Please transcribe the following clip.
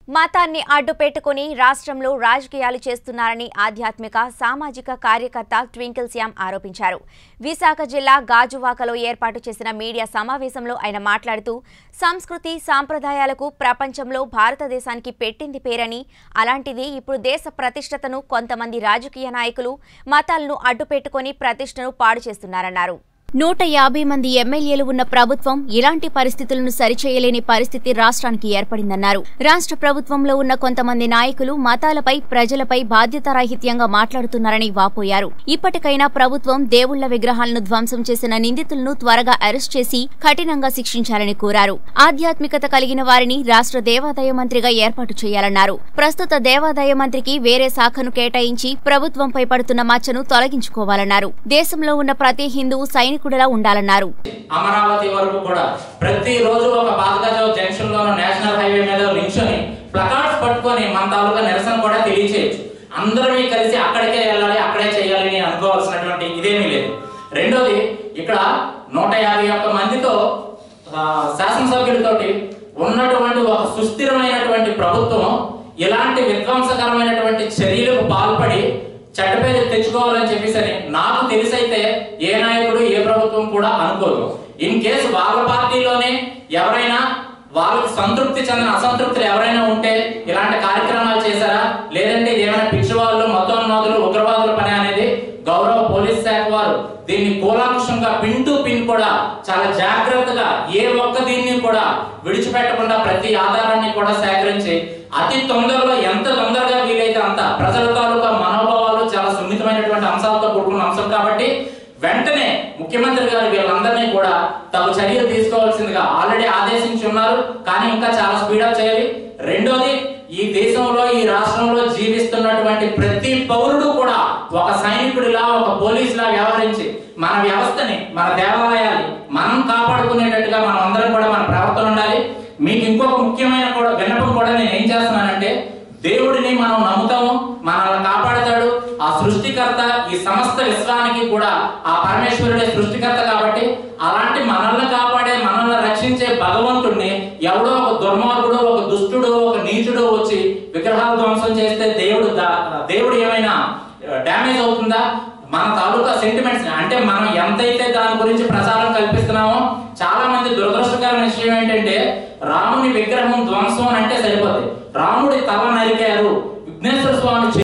మతాన్ని అడ్డు పెట్టుకుని రాష్ట్రంలో రాజకీయాలు చేస్తున్నారని ఆధ్యాత్మిక సామాజిక కార్యకర్త ట్వింకిల్ శ్యామ్ ఆరోపించారు విశాఖ జిల్లా గాజువాకలో ఏర్పాటు చేసిన మీడియా సమావేశంలో ఆయన మాట్లాడుతూ సంస్కృతి సాంప్రదాయాలకు ప్రపంచంలో భారతదేశానికి పెట్టింది పేరని అలాంటిది ఇప్పుడు దేశ ప్రతిష్టతను కొంతమంది రాజకీయ నాయకులు మతాలను అడ్డు పెట్టుకుని ప్రతిష్టను పాడు చేస్తున్నారన్నారు నూట యాభై మంది ఎమ్మెల్యేలు ఉన్న ప్రభుత్వం ఇలాంటి పరిస్థితులను సరిచేయలేని పరిస్థితి రాష్ట్రానికి ఏర్పడిందన్నారు రాష్ట్ర ప్రభుత్వంలో ఉన్న కొంతమంది నాయకులు మతాలపై ప్రజలపై బాధ్యతారాహిత్యంగా మాట్లాడుతున్నారని వాపోయారు ఇప్పటికైనా ప్రభుత్వం దేవుళ్ల విగ్రహాలను ధ్వంసం చేసిన నిందితులను త్వరగా అరెస్ట్ చేసి కఠినంగా శిక్షించాలని కోరారు ఆధ్యాత్మికత కలిగిన వారిని రాష్ట్ర దేవాదాయ మంత్రిగా ఏర్పాటు చేయాలన్నారు ప్రస్తుత దేవాదాయ మంత్రికి వేరే శాఖను కేటాయించి ప్రభుత్వంపై పడుతున్న మచ్చను తొలగించుకోవాలన్నారు దేశంలో ఉన్న ప్రతి హిందువు సైనికుడిలా ఉండాలన్నారు అమరావతి వరకు కూడా ప్రతిరోజు ఒక బాదగజావ్ జంక్షన్ లో నేషనల్ హైవే మీద నించొని ప్లకార్డ్స్ పట్టుకొని మన తాలూకా నిరసన కూడా తెలియచేయచ్చు అందరం కలిసి అక్కడికే వెళ్ళాలి అక్కడే చేయాలి అని అనుకోవాల్సినటువంటి ఇదేమీ లేదు రెండోది ఇక్కడ నూట యాభై ఒక్క మందితో ఆ, శాసనసభ్యులతోటి ఉన్నటువంటి ఒక సుస్థిరమైనటువంటి ప్రభుత్వం ఇలాంటి విధ్వంసకరమైనటువంటి చర్యలకు పాల్పడి చట్టపేరు తెచ్చుకోవాలని చెప్పేసి అని నాకు తెలిసైతే ఏ నాయకుడు ఏ ప్రభుత్వం కూడా అనుకోదు ఇన్ కేసు వాళ్ళ పార్టీలోనే ఎవరైనా వాళ్ళకి సంతృప్తి చెందిన అసంతృప్తులు ఎవరైనా ఉంటే ఇలాంటి కార్యక్రమాలు చేశారా లేదంటే ఏమైనా పిచ్చి వాళ్ళు మతోన్మాదులు ఉగ్రవాదుల పని అనేది గౌరవ పోలీస్ శాఖ వారు దీన్ని కూలాంశంగా పిన్ టు పిన్ కూడా చాలా జాగ్రత్తగా ఏ ఒక్క దీన్ని కూడా విడిచిపెట్టకుండా ప్రతి ఆధారాన్ని కూడా సేకరించి అతి తొందరలో ఎంత తొందరగా వీలైతే అంత ప్రజల తాలూకా మనోభావాలు చాలా సున్నితమైనటువంటి అంశాలతో కూడుకున్న అంశం కాబట్టి వెంటనే ముఖ్యమంత్రి గారు వీళ్ళందరినీ కూడా తగు చర్యలు తీసుకోవాల్సిందిగా ఆల్రెడీ ఆదేశించి ఉన్నారు కానీ ఇంకా చాలా స్పీడప్ చేయాలి రెండోది ఈ దేశంలో ఈ రాష్ట్రంలో జీవిస్తున్నటువంటి ప్రతి పౌరుడు కూడా ఒక సైనికుడిలా ఒక పోలీసులా వ్యవహరించి మన వ్యవస్థని మన దేవాలయాన్ని మనం కాపాడుకునేటట్టుగా మనం అందరం కూడా మన ప్రవర్తన ఉండాలి మీకు ఇంకొక ముఖ్యమైన కూడా విన్నపం కూడా నేను ఏం చేస్తున్నానంటే దేవుడిని మనం నమ్ముతాము మనల్ని కాపాడతాడు ఆ సృష్టికర్త ఈ సమస్త విశ్వానికి కూడా ఆ పరమేశ్వరుడే సృష్టికర్త కాబట్టి అలాంటి మనల్ని కాపాడే మనల్ని రక్షించే భగవంతుడిని ఎవడో ఒక దుర్మార్గుడు ఒక దుష్టుడు ఒక నీచుడు వచ్చి విగ్రహాలు ధ్వంసం చేస్తే దేవుడు దా- దేవుడు ఏమైనా డ్యామేజ్ అవుతుందా మన తాలూకా సెంటిమెంట్స్ అంటే మనం ఎంతైతే దాని గురించి ప్రచారం కల్పిస్తున్నామో చాలా మంది దురదృష్టకరమైన విషయం ఏంటంటే రాముని విగ్రహం ధ్వంసం అని అంటే సరిపోతుంది రాముడి తల నరికారు విఘ్నేశ్వర స్వామి